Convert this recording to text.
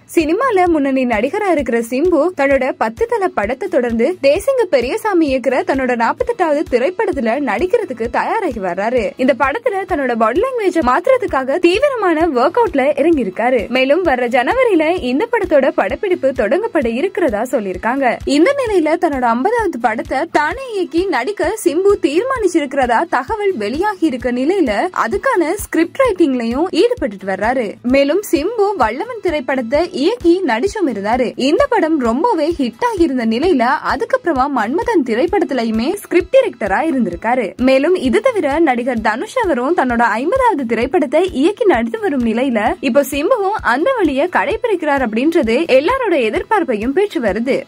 சினிமால முன்னணி நடிகரா இருக்கிற சிம்பு தன்னோட பத்து தல படத்தை தொடர்ந்து தேசிங்க பெரியசாமி இயக்குற தன்னோட நாற்பத்தெட்டாவது திரைப்படத்துல நடிக்கிறதுக்கு தயாராகி வர்றாரு இந்த படத்துல தன்னோட பாடி லாங்குவேஜ மாத்துறதுக்காக தீவிரமான ஒர்க் அவுட்ல இறங்கி இருக்காரு மேலும் வர்ற ஜனவரியில இந்த படத்தோட படப்பிடிப்பு தொடங்கப்பட இருக்கிறதா சொல்லியிருக்காங்க இந்த நிலையில தன்னோட ஐம்பதாவது படத்தை தானே இயக்கி நடிக்க சிம்பு தீர்மானிச்சிருக்கிறதா தகவல் வெளியாகி இருக்க நிலையில அதுக்கான ஸ்கிரிப்ட் ரைட்டிங்லயும் ஈடுபட்டு வர்றாரு மேலும் சிம்பு வல்லவன் திரைப்படத்தை இயக்கி நடிச்சும் இருந்தாரு இந்த படம் ரொம்பவே ஹிட் ஆகியிருந்த நிலையில அதுக்கப்புறமா மன்மதன் திரைப்படத்திலயுமே ஸ்கிரிப்ட் டிரெக்டரா இருந்திருக்காரு மேலும் இது தவிர நடிகர் தனுஷ் அவரும் தன்னோட ஐம்பதாவது திரைப்படத்தை இயக்கி நடித்து வரும் நிலையில இப்போ சிம்புவும் அந்த வழியை கடைபிடிக்கிறார் அப்படின்றது எல்லாரோட எதிர்பார்ப்பையும் பெற்று வருது